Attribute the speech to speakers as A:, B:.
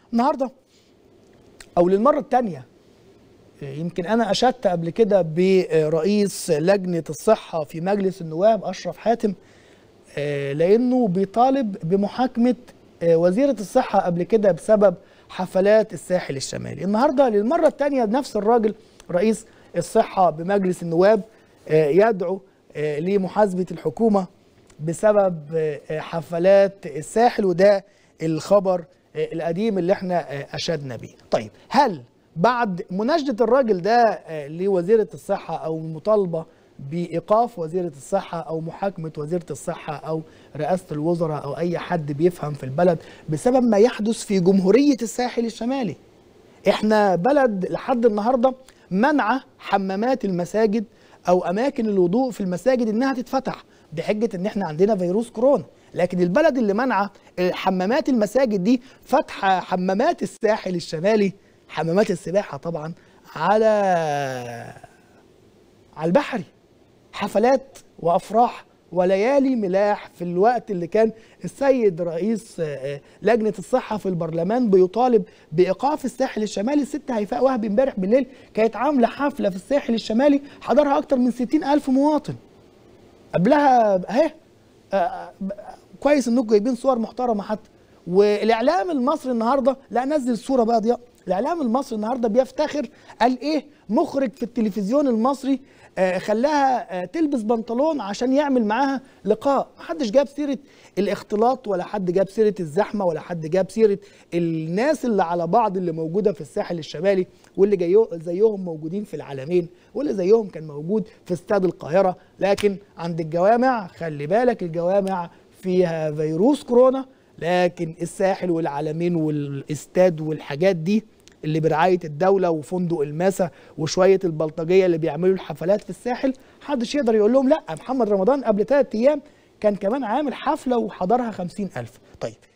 A: النهارده او للمره الثانيه يمكن انا اشدت قبل كده برئيس لجنه الصحه في مجلس النواب اشرف حاتم آه، لانه بيطالب بمحاكمه آه، وزيره الصحه قبل كده بسبب حفلات الساحل الشمالي النهارده للمره الثانيه نفس الراجل رئيس الصحه بمجلس النواب آه، يدعو آه، لمحاسبه الحكومه بسبب آه، حفلات الساحل وده الخبر آه، القديم اللي احنا آه، اشدنا بيه طيب هل بعد مناشده الراجل ده آه، لوزيره الصحه او المطالبه بايقاف وزيره الصحه او محاكمه وزيره الصحه او رئاسه الوزراء او اي حد بيفهم في البلد بسبب ما يحدث في جمهوريه الساحل الشمالي احنا بلد لحد النهارده منع حمامات المساجد او اماكن الوضوء في المساجد انها تتفتح بحجه ان احنا عندنا فيروس كورونا لكن البلد اللي منع حمامات المساجد دي فتح حمامات الساحل الشمالي حمامات السباحه طبعا على على البحري حفلات وافراح وليالي ملاح في الوقت اللي كان السيد رئيس آه، آه، لجنه الصحه في البرلمان بيطالب بايقاف الساحل الشمالي الست هيفاء وهبي امبارح بالليل كانت عامله حفله في الساحل الشمالي حضرها اكتر من 60 الف مواطن قبلها اهي آه، ب- كويس انكم جايبين صور محترمه حتى والاعلام المصري النهارده لا نزل الصوره بقى ضياء الاعلام المصري النهارده بيفتخر قال ايه مخرج في التلفزيون المصري آه، خلاها آه، تلبس بنطلون عشان يعمل معاها لقاء محدش جاب سيره الاختلاط ولا حد جاب سيره الزحمه ولا حد جاب سيره الناس اللي على بعض اللي موجوده في الساحل الشمالي واللي جايو زيهم موجودين في العالمين واللي زيهم كان موجود في استاد القاهره لكن عند الجوامع خلي بالك الجوامع فيها فيروس كورونا لكن الساحل والعالمين والاستاد والحاجات دي اللي برعايه الدوله وفندق الماسه وشويه البلطجيه اللي بيعملوا الحفلات في الساحل محدش يقدر يقول لهم لا محمد رمضان قبل ثلاث ايام كان كمان عامل حفله وحضرها خمسين ألف طيب